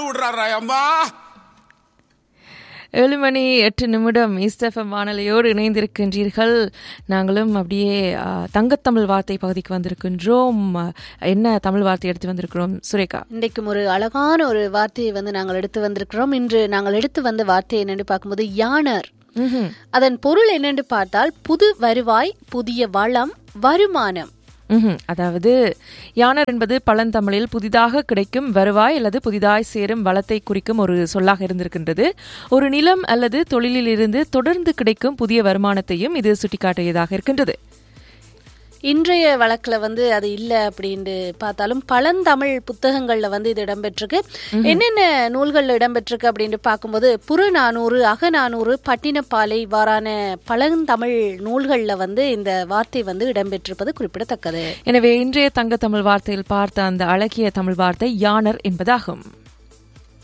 விடுறாரா அம்மா ஏழு மணி எட்டு நிமிடம் ஈஸ்டஃபம் வானொலியோடு இணைந்திருக்கின்றீர்கள் நாங்களும் அப்படியே ஆ, தங்கத்தமிழ் வார்த்தை பகுதிக்கு வந்திருக்கின்றோம் ஆ, என்ன தமிழ் வார்த்தை எடுத்து வந்திருக்கிறோம் சுரேகா இன்றைக்கும் ஒரு அழகான ஒரு வார்த்தையை வந்து நாங்கள் எடுத்து வந்திருக்கிறோம் இன்று நாங்கள் எடுத்து வந்த வார்த்தை என்னன்னு பார்க்கும்போது யானர் ம்ஹும். அதன் பொருள் என்னன்னு பார்த்தால் புது வருவாய் புதிய வளம் வருமானம் ம்ஹும். அதாவது யானர் என்பது பழந்தமிழில் புதிதாக கிடைக்கும் வருவாய் அல்லது புதிதாய் சேரும் வளத்தை குறிக்கும் ஒரு சொல்லாக இருந்திருக்கின்றது ஒரு நிலம் அல்லது தொழிலில் இருந்து தொடர்ந்து கிடைக்கும் புதிய வருமானத்தையும் இது சுட்டிக்காட்டியதாக இருக்கின்றது இன்றைய வழக்குல வந்து அது இல்லை அப்படின்ட்டு பார்த்தாலும் பழந்தமிழ் புத்தகங்கள்ல வந்து இது இடம்பெற்றிருக்கு என்னென்ன நூல்கள்ல இடம்பெற்றிருக்கு அப்படின்ட்டு பார்க்கும்போது புறநானூறு அகநானூறு பட்டினப்பாலை இவ்வாறான பழந்தமிழ் நூல்கள்ல வந்து இந்த வார்த்தை வந்து இடம்பெற்றிருப்பது குறிப்பிடத்தக்கது எனவே இன்றைய தங்க தமிழ் வார்த்தையில் பார்த்த அந்த அழகிய தமிழ் வார்த்தை யானர் என்பதாகும்